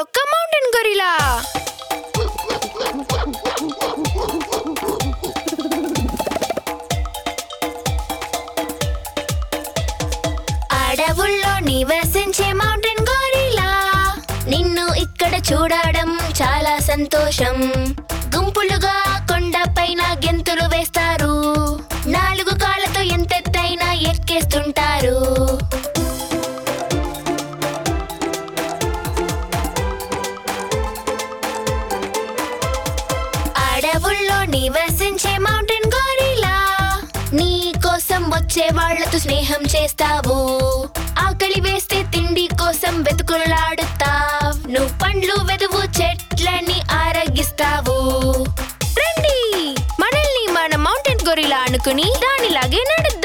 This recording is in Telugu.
ఒక్క మౌంటైన్ గొరిలా అడవుల్లో నివసించే మౌంటైన్ గొరిలా నిన్ను ఇక్కడ చూడడం చాలా సంతోషం గుంపులుగా కొండపైన గెంతులు వేస్తారు నాలుగు కాళ్ళతో ఎంతెత్తైనా ఎక్కేస్తుంటారు అడవుల్లో నివసించే మౌంటైన్ గోరిలా నీ కోసం వచ్చే వాళ్ళతో స్నేహం చేస్తావు ఆకలి వేస్తే తిండి కోసం వెతుకులాడుతావు నువ్వు పండ్లు వెదువు చెట్లని ఆరగిస్తావు రండి మనల్ని మన మౌంటైన్ గొరిలా అనుకుని దానిలాగే నడుద్దాం